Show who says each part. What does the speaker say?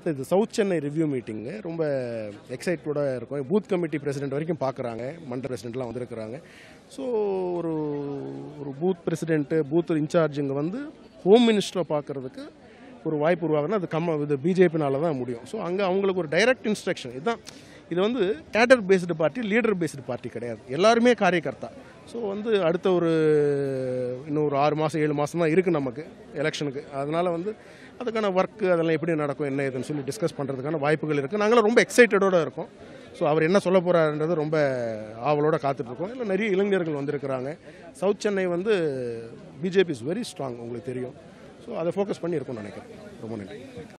Speaker 1: அடுத்து இது south Chennai review மீட்டிங்கு ரொம்ப எக்ஸைட்டடாக இருக்கும் பூத் கமிட்டி பிரசிடென்ட் வரைக்கும் பார்க்குறாங்க மண்டல பிரசிடென்ட்லாம் வந்திருக்கிறாங்க ஸோ ஒரு ஒரு பூத் பிரசிடென்ட்டு பூத் இன்சார்ஜுங்க வந்து ஹோம் மினிஸ்டரை பார்க்குறதுக்கு ஒரு வாய்ப்பு உருவாகுனா அது கம்ம இது பிஜேபினால தான் முடியும் ஸோ அங்கே அவங்களுக்கு ஒரு டைரக்ட் இன்ஸ்ட்ரக்ஷன் இதுதான் இது வந்து cadre based party leader based party கிடையாது எல்லாருமே காரியகர்த்தா ஸோ வந்து அடுத்த ஒரு இன்னும் ஒரு ஆறு மாதம் ஏழு மாதம் தான் இருக்குது நமக்கு எலெக்ஷனுக்கு அதனால் வந்து அதுக்கான ஒர்க்கு அதெல்லாம் எப்படி நடக்கும் என்ன ஏதுன்னு சொல்லி டிஸ்கஸ் பண்ணுறதுக்கான வாய்ப்புகள் இருக்குது நாங்களும் ரொம்ப எக்ஸைட்டடோட இருக்கோம் ஸோ அவர் என்ன சொல்ல போகிறாருன்றது ரொம்ப ஆவலோட காத்துட்ருக்கோம் இல்லை நிறைய இளைஞர்கள் வந்திருக்கிறாங்க சவுத் சென்னை வந்து பிஜேபி இஸ் வெரி ஸ்ட்ராங் உங்களுக்கு தெரியும் ஸோ அதை ஃபோக்கஸ் பண்ணி இருக்கும்னு நினைக்கிறேன் ரொம்ப நன்றி